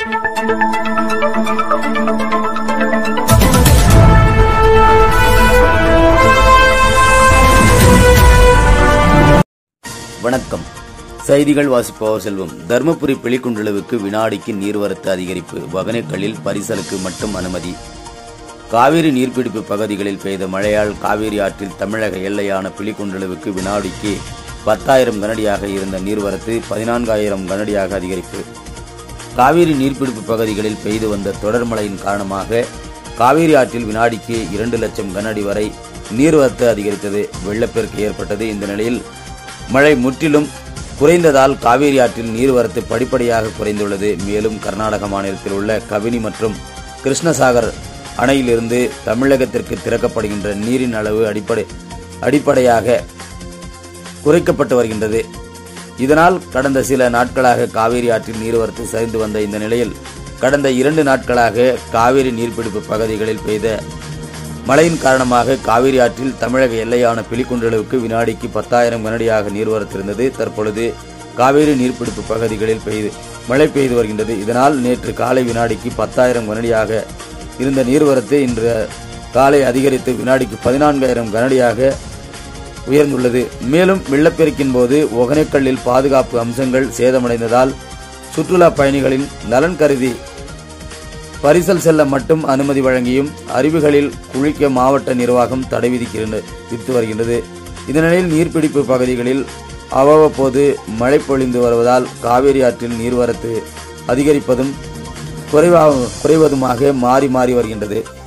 வணக்கம் செய்திகள் வாசிப்பவர் செல்வம் தர்மபுரி பிளிக்குண்டுளவுக்கு வினாடிக்கு நீர்வரத்து அதிகரிப்பு வகனைகளில் பரிசலுக்கு மட்டும் அனுமதி காவிரி நீர்பிடிப்பு பகுதிகளில் பெய்த மழையால் காவிரி ஆற்றில் தமிழக எல்லையான பிளிக்குண்டுளவுக்கு வினாடிக்கு பத்தாயிரம் கனடியாக இருந்த நீர்வரத்து பதினான்காயிரம் கனடியாக அதிகரிப்பு காவிரி நீர்பிடிப்பு பகுதிகளில் பெய்து வந்த தொடர் மழையின் காரணமாக காவிரி ஆற்றில் வினாடிக்கு இரண்டு லட்சம் கனஅடி வரை நீர்வரத்து அதிகரித்தது வெள்ளப்பெருக்கு ஏற்பட்டது இந்த நிலையில் மழை முற்றிலும் குறைந்ததால் காவிரி ஆற்றில் நீர்வரத்து படிப்படியாக குறைந்துள்ளது மேலும் கர்நாடக மாநிலத்தில் உள்ள கபினி மற்றும் கிருஷ்ணசாகர் அணையிலிருந்து தமிழகத்திற்கு திறக்கப்படுகின்ற நீரின் அளவு அடிப்படை அடிப்படையாக குறைக்கப்பட்டு வருகின்றது இதனால் கடந்த சில நாட்களாக காவிரி ஆற்றில் நீர்வரத்து சரிந்து வந்த இந்த நிலையில் கடந்த இரண்டு நாட்களாக காவிரி நீர்பிடிப்பு பகுதிகளில் பெய்த மழையின் காரணமாக காவிரி ஆற்றில் தமிழக எல்லையான பிலிக்குண்டளவுக்கு வினாடிக்கு பத்தாயிரம் கனடியாக நீர்வரத்து இருந்தது தற்பொழுது காவிரி நீர்பிடிப்பு பகுதிகளில் பெய்து மழை பெய்து வருகின்றது இதனால் நேற்று காலை வினாடிக்கு பத்தாயிரம் கனடியாக இருந்த நீர்வரத்து இன்று காலை அதிகரித்து வினாடிக்கு பதினான்காயிரம் கனடியாக உயர்ந்துள்ளது மேலும் வெள்ளப்பெருக்கின் போது ஒகனைக்கல்லில் பாதுகாப்பு அம்சங்கள் சேதமடைந்ததால் சுற்றுலா பயணிகளின் நலன் கருதி பரிசல் செல்ல மட்டும் அனுமதி வழங்கியும் அருவிகளில் குளிக்க மாவட்ட நிர்வாகம் தடை விதிக்கிறது வித்து வருகின்றது இதனிடையில் நீர்பிடிப்பு பகுதிகளில் அவ்வப்போது மழை பொழிந்து வருவதால் காவிரி ஆற்றில் நீர்வரத்து அதிகரிப்பதும் குறைவா குறைவதுமாக மாறி மாறி வருகின்றது